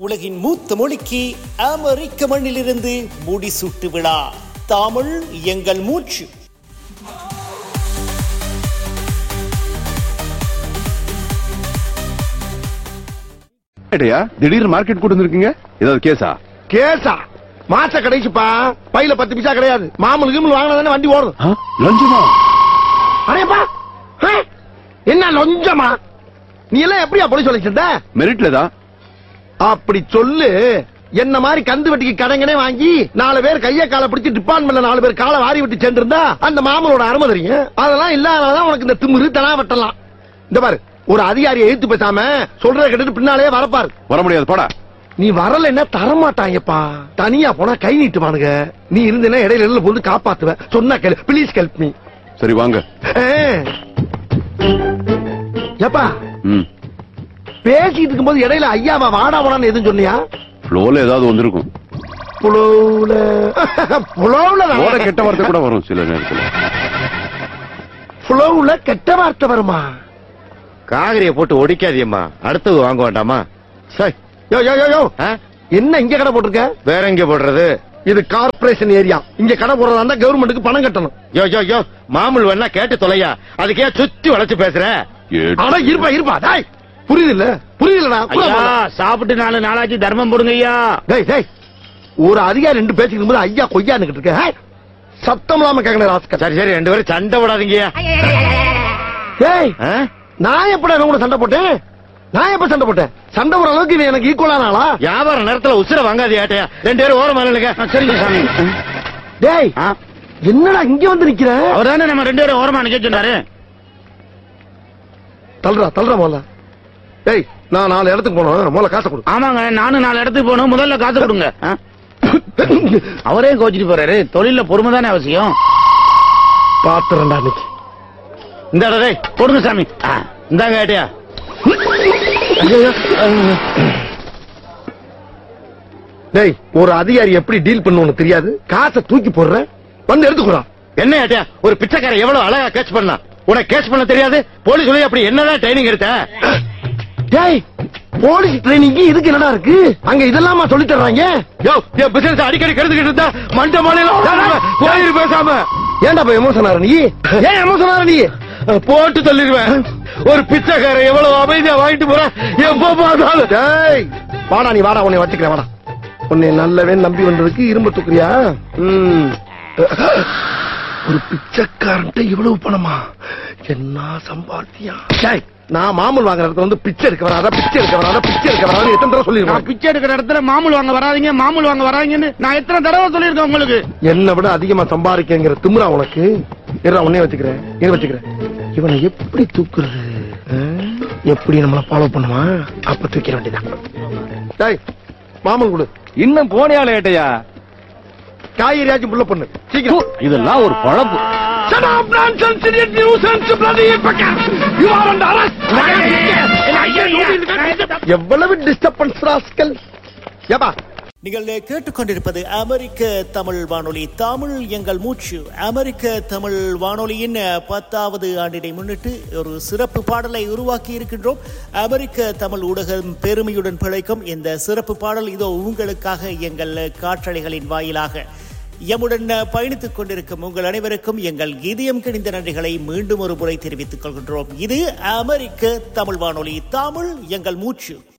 உலகின் மூத்த மொழிக்கு அமெரிக்க மண்ணிலிருந்து முடிசூட்டு விழா தமிழ் எங்கள் மூச்சு ஏட்டையா திடீர்னு மார்க்கெட் கூட்டு வந்திருக்கீங்க ஏதாவது கேஸா கேசா மாச கடைசிப்பா பையில பத்து பைசா கிடையாது மாமூல் கீமல் வாங்கினா தானே வண்டி ஓடும் ஆ? லஞ்சமா அடேப்பா ஆ? என்ன லொஞ்சமா நீ எல்லாம் எப்படியா போலீஸ் வச்சிருந்த மெரிட்ல தான் அப்படி சொல்லு என்ன மாதிரி கந்து வெட்டிக்கு கடங்கனே வாங்கி நாலு பேர் கைய காலை பிடிச்சு டிபார்ட்மெண்ட்ல நாலு பேர் காலை வாரி விட்டு சென்றிருந்தா அந்த மாமனோட அருமை தெரியும் அதெல்லாம் இல்லாததான் உனக்கு இந்த திமிரு தனா வெட்டலாம் இந்த பாரு ஒரு அதிகாரியை எழுத்து பேசாம சொல்றத கேட்டுட்டு பின்னாலே வரப்பாரு வர முடியாது போடா நீ வரலைன்னா தரமாட்டாங்கப்பா தனியா போனா கை நீட்டுவானுங்க நீ இருந்தேன்னா இடையில இடையில போது காப்பாத்துவ சொன்னா கேளு ப்ளீஸ் ஹெல்ப் மீ சரி வாங்க ஏப்பா ம் பேசிட்டு இருக்கும்போது இடையில ஐயாவா வாடா வாடான்னு எதுவும் சொன்னியா ஃப்ளோல ஏதாவது வந்திருக்கும் புலவுல புலவுல ஓட கெட்ட வார்த்தை கூட வரும் சில நேரத்துல புலவுல கெட்ட வார்த்தை வருமா காகரிய போட்டு ஒடிக்காதியம்மா அடுத்தது வாங்க வேண்டாமா சரி யோ யோ யோ யோ ஆ? என்ன இங்க கடை போட்டிருக்க வேற எங்க போடுறது இது கார்ப்பரேஷன் ஏரியா இங்க கடை போடுறதா இருந்தா கவர்மெண்ட்டுக்கு பணம் கட்டணும் யோ யோ யோ மாமூல் வேணா கேட்டு தொலையா அதுக்கே சுத்தி வளைச்சு பேசுற ஏட். அட இருப்பா இருப்பா டேய் புரியுது இல்ல புரியுது இல்லடா சாப்பிட்டு நாலு நாளாச்சு தர்மம் போடுங்க ஐயா டேய் டேய் ஒரு அதிகாரி ரெண்டு பேசிட்டு இருக்கும்போது ஐயா கொய்யான்னுகிட்டு இருக்க ஹே? சத்தம் இல்லாம கேட்கணும் ராஸ்கர் சரி சரி ரெண்டு பேரும் சண்டை விடாதீங்கய்யா டேய் ஆ? நான் எப்படா இவன் கூட சண்டை போட்டேன் நான் எப்ப சண்டை போட்டேன் சண்டை போற அளவுக்கு இவன் எனக்கு ஈக்குவலான ஆளா வியாபார நேரத்துல உசுர வாங்காது ஏட்டையா ரெண்டு பேரும் ஓரமா இல்லைங்க சரிங்க சாமி டேய் ஆ? என்னடா இங்க வந்து நிக்கிற அவர் தானே நம்ம ரெண்டு பேரும் ஓரமா நிக்க சொன்னாரு தள்ளுறா தள்ளுறா முதல்ல டேய் நான் நாலு இடத்துக்கு போனோம் முதல்ல காசை கொடு ஆமாங்க நானும் நாலு இடத்துக்கு போகணும் முதல்ல காசு கொடுங்க ஆ? அவரே கோச்சிட்டு போறாரு தொழில பொறுமை தானே அவசியம் பாத்துறேன்டா இன்னைக்கு இந்த டேய் கொடுங்க சாமி ஆ, இந்தாங்க ஏட்டையா டேய் ஒரு அதிகாரி எப்படி டீல் பண்ணுவோன்னு தெரியாது காசை தூக்கி போடுறேன் வந்து எடுத்துக்கிறா என்ன ஏட்டையா ஒரு பிச்சைக்காரன் எவ்வளவு அழகா கேட்ச் பண்ணா உனக்கு கேட்ச் பண்ண தெரியாது போலீஸ் சொல்லி அப்படி என்னதான் ட்ரைனிங் எடுத்த டேய் போலீஸ் ட்ரைனிங் இதுக்கு என்னடா இருக்கு அங்க இதெல்லாமா சொல்லி தர்றாங்க யோ என் பிசினஸ் அடிக்கடி கெடுத்துக்கிட்டு இருந்தா மண்ட மாநிலம் கோயில் பேசாம ஏன்டா போய் எமோஷன் ஆற நீ ஏன் எமோஷன் ஆற நீ போட்டு தள்ளிடுவேன் ஒரு பிச்சைக்காரன் எவ்வளவு அமைதியா வாங்கிட்டு போற எப்ப பார்த்தாலும் டேய் வாடா நீ வாடா உன்னை வச்சுக்கிறேன் வாடா உன்னை நல்லவே நம்பி வந்ததுக்கு இரும்பு தூக்குறியா ம். ஒரு பிச்சைக்காரன்ட்ட இவ்வளவு பணமா என்ன சம்பாத்தியா டேய் நான் மாமூல் வாங்குற இடத்துல வந்து பிச்சை எடுக்க வராத பிச்சை எடுக்க வராத பிச்சை எடுக்க வராத எத்தனை தடவை நான் சொல்லிருக்கேன் பிச்சை எடுக்கிற இடத்துல மாமூல் வாங்க வராதீங்க மாமூல் வாங்க வராதீங்கன்னு நான் எத்தனை தடவை சொல்லியிருக்கேன் உங்களுக்கு என்னை விட அதிகமா சம்பாதிக்கங்கிற திமிரா உனக்கு இருடா உன்னே வச்சுக்கிறேன் இரு வச்சுக்கிறேன் இவனை எப்படி தூக்குறது ஆ? எப்படி நம்மள ஃபாலோ பண்ணுவான் அப்ப தூக்கிற வேண்டியதான் டேய் மாமன் கொடு இன்னும் போனியால ஏட்டையா காய்கறியாச்சும் புள்ள பொண்ணு சீக்கிரம் இதெல்லாம் ஒரு பழப்பு Shut up, nonsense, idiot, nuisance, bloody fucker! You are under arrest! எவ்வளவு டிஸ்டர்பன்ஸ் ராஸ்கல் ஏப்பா நீங்கள் கேட்டுக்கொண்டிருப்பது அமெரிக்க தமிழ் வானொலி தமிழ் எங்கள் மூச்சு அமெரிக்க தமிழ் வானொலியின் பத்தாவது ஆண்டினை முன்னிட்டு ஒரு சிறப்பு பாடலை உருவாக்கி இருக்கின்றோம் அமெரிக்க தமிழ் ஊடகம் பெருமையுடன் பிழைக்கும் இந்த சிறப்பு பாடல் இதோ உங்களுக்காக எங்கள் காற்றலைகளின் வாயிலாக எம்முடன் பயணித்துக் கொண்டிருக்கும் உங்கள் அனைவருக்கும் எங்கள் இதயம் கிணிந்த நன்றிகளை மீண்டும் ஒரு முறை தெரிவித்துக் கொள்கின்றோம் இது அமெரிக்க தமிழ் வானொலி தமிழ் எங்கள் மூச்சு